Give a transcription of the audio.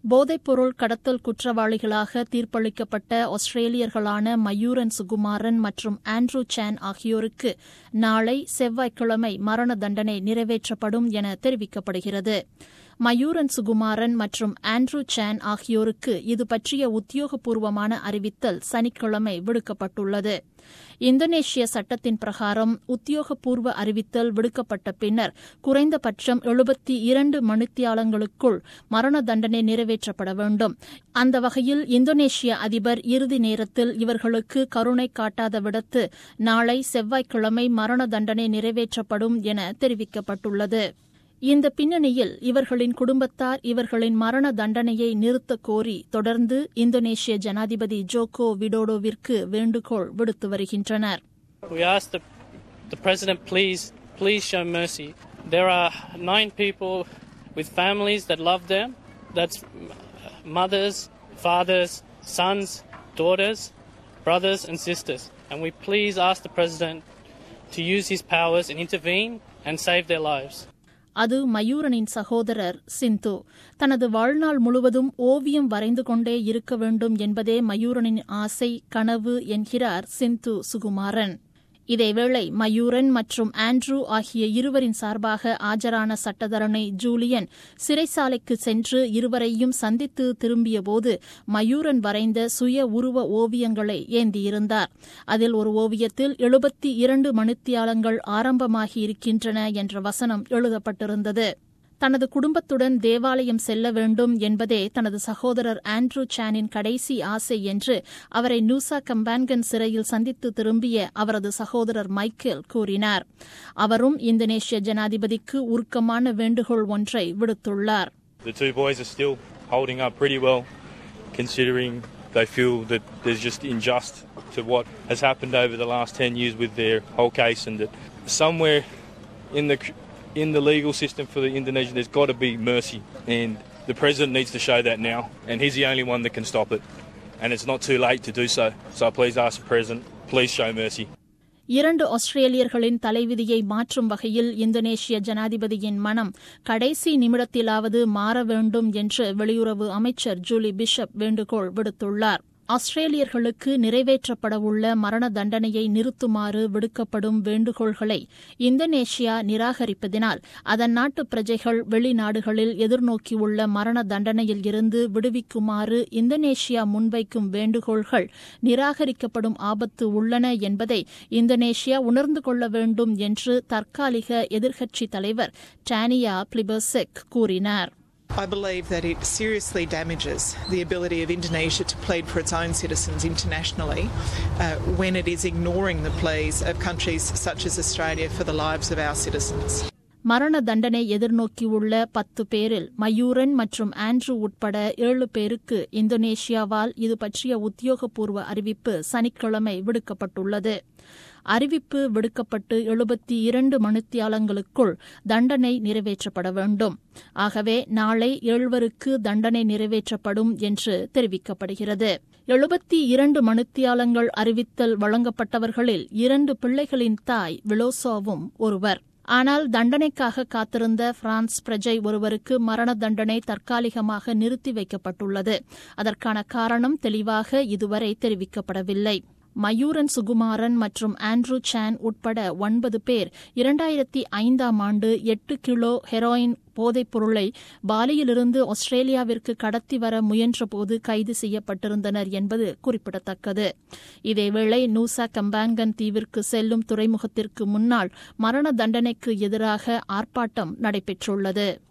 போதைப்பொருள் கடத்தல் குற்றவாளிகளாக தீர்ப்பளிக்கப்பட்ட ஆஸ்திரேலியர்களான மயூரன் சுகுமாரன் மற்றும் ஆண்ட்ரூ சான் ஆகியோருக்கு நாளை செவ்வாய்க்கிழமை மரண தண்டனை நிறைவேற்றப்படும் என தெரிவிக்கப்படுகிறது மயூரன் சுகுமாரன் மற்றும் ஆண்ட்ரூ சான் ஆகியோருக்கு இது பற்றிய உத்தியோகபூர்வமான அறிவித்தல் சனிக்கிழமை விடுக்கப்பட்டுள்ளது இந்தோனேஷிய சட்டத்தின் பிரகாரம் உத்தியோகபூர்வ அறிவித்தல் விடுக்கப்பட்ட பின்னர் குறைந்தபட்சம் எழுபத்தி இரண்டு மணித்தியாலங்களுக்குள் மரண தண்டனை நிறைவேற்றப்பட வேண்டும் அந்த வகையில் இந்தோனேஷிய அதிபர் இறுதி நேரத்தில் இவர்களுக்கு கருணை காட்டாத விடத்து நாளை செவ்வாய்க்கிழமை மரண தண்டனை நிறைவேற்றப்படும் என தெரிவிக்கப்பட்டுள்ளது இந்த பின்னணியில் இவர்களின் குடும்பத்தார் இவர்களின் மரண தண்டனையை நிறுத்தக் கோரி தொடர்ந்து இந்தோனேஷிய ஜனாதிபதி ஜோகோ விடோடோவிற்கு வேண்டுகோள் விடுத்து வருகின்றனர் We ask the, the President, please, please show mercy. There are nine people with families that love them. That's mothers, fathers, sons, daughters, brothers, and sisters. And we please ask the President to use his powers and intervene and save their lives. அது மயூரனின் சகோதரர் சிந்து தனது வாழ்நாள் முழுவதும் ஓவியம் வரைந்து கொண்டே இருக்க வேண்டும் என்பதே மயூரனின் ஆசை கனவு என்கிறார் சிந்து சுகுமாரன் இதேவேளை மயூரன் மற்றும் ஆண்ட்ரூ ஆகிய இருவரின் சார்பாக ஆஜரான சட்டத்தரணை ஜூலியன் சிறைசாலைக்கு சென்று இருவரையும் சந்தித்து திரும்பியபோது மயூரன் வரைந்த சுய உருவ ஓவியங்களை ஏந்தியிருந்தார் அதில் ஒரு ஓவியத்தில் எழுபத்தி இரண்டு மணித்தியாலங்கள் ஆரம்பமாகி இருக்கின்றன என்ற வசனம் எழுதப்பட்டிருந்தது தனது குடும்பத்துடன் தேவாலயம் செல்ல வேண்டும் என்பதே தனது சகோதரர் ஆண்ட்ரூ சானின் கடைசி ஆசை என்று அவரை நூசா கம்பான்கன் சிறையில் சந்தித்து திரும்பிய அவரது சகோதரர் மைக்கேல் கூறினார் அவரும் இந்தோனேஷிய ஜனாதிபதிக்கு உருக்கமான வேண்டுகோள் ஒன்றை விடுத்துள்ளார் The two boys are still holding up pretty well, considering they feel that there's just unjust to what has happened over the last 10 years with their whole case, and that somewhere in the in the legal system for the Indonesian, there's got to be mercy, and the president needs to show that now, and he's the only one that can stop it, and it's not too late to do so. So I please ask the president, please show mercy. இரண்டு ஆஸ்திரேலியர்களின் தலைவிதியை மாற்றும் வகையில் இந்தோனேஷிய ஜனாதிபதியின் மனம் கடைசி நிமிடத்திலாவது மாற வேண்டும் என்று வெளியுறவு அமைச்சர் ஜூலி பிஷப் வேண்டுகோள் விடுத்துள்ளார் ஆஸ்திரேலியர்களுக்கு நிறைவேற்றப்படவுள்ள மரண தண்டனையை நிறுத்துமாறு விடுக்கப்படும் வேண்டுகோள்களை இந்தோனேஷியா நிராகரிப்பதினால் அதன் நாட்டு பிரஜைகள் வெளிநாடுகளில் எதிர்நோக்கியுள்ள மரண தண்டனையில் இருந்து விடுவிக்குமாறு இந்தோனேஷியா முன்வைக்கும் வேண்டுகோள்கள் நிராகரிக்கப்படும் ஆபத்து உள்ளன என்பதை இந்தோனேஷியா உணர்ந்து கொள்ள வேண்டும் என்று தற்காலிக எதிர்க்கட்சித் தலைவர் டானியா பிளிபர்செக் கூறினார் I believe that it seriously damages the ability of Indonesia to plead for its own citizens internationally uh, when it is ignoring the pleas of countries such as Australia for the lives of our citizens. மரண தண்டனை எதிர்நோக்கியுள்ள பத்து பேரில் மயூரன் மற்றும் Andrew உட்பட ஏழு பேருக்கு இந்தோனேஷியாவால் இது பற்றிய உத்தியோகபூர்வ அறிவிப்பு சனிக்கிழமை விடுக்கப்பட்டுள்ளது அறிவிப்பு விடுக்கப்பட்டு எழுபத்தி இரண்டு மணித்தியாலங்களுக்குள் தண்டனை நிறைவேற்றப்பட வேண்டும் ஆகவே நாளை ஏழ்வருக்கு தண்டனை நிறைவேற்றப்படும் என்று தெரிவிக்கப்படுகிறது எழுபத்தி இரண்டு மணித்தியாலங்கள் அறிவித்தல் வழங்கப்பட்டவர்களில் இரண்டு பிள்ளைகளின் தாய் விலோசோவும் ஒருவர் ஆனால் தண்டனைக்காக காத்திருந்த பிரான்ஸ் பிரஜை ஒருவருக்கு மரண தண்டனை தற்காலிகமாக நிறுத்தி வைக்கப்பட்டுள்ளது அதற்கான காரணம் தெளிவாக இதுவரை தெரிவிக்கப்படவில்லை மயூரன் சுகுமாரன் மற்றும் ஆண்ட்ரூ சான் உட்பட ஒன்பது பேர் இரண்டாயிரத்தி ஐந்தாம் ஆண்டு எட்டு கிலோ ஹெரோயின் போதைப் பொருளை பாலியிலிருந்து ஆஸ்திரேலியாவிற்கு கடத்தி வர முயன்றபோது கைது செய்யப்பட்டிருந்தனர் என்பது குறிப்பிடத்தக்கது இதேவேளை நூசா கம்பாங்கன் தீவிற்கு செல்லும் துறைமுகத்திற்கு முன்னால் மரண தண்டனைக்கு எதிராக ஆர்ப்பாட்டம் நடைபெற்றுள்ளது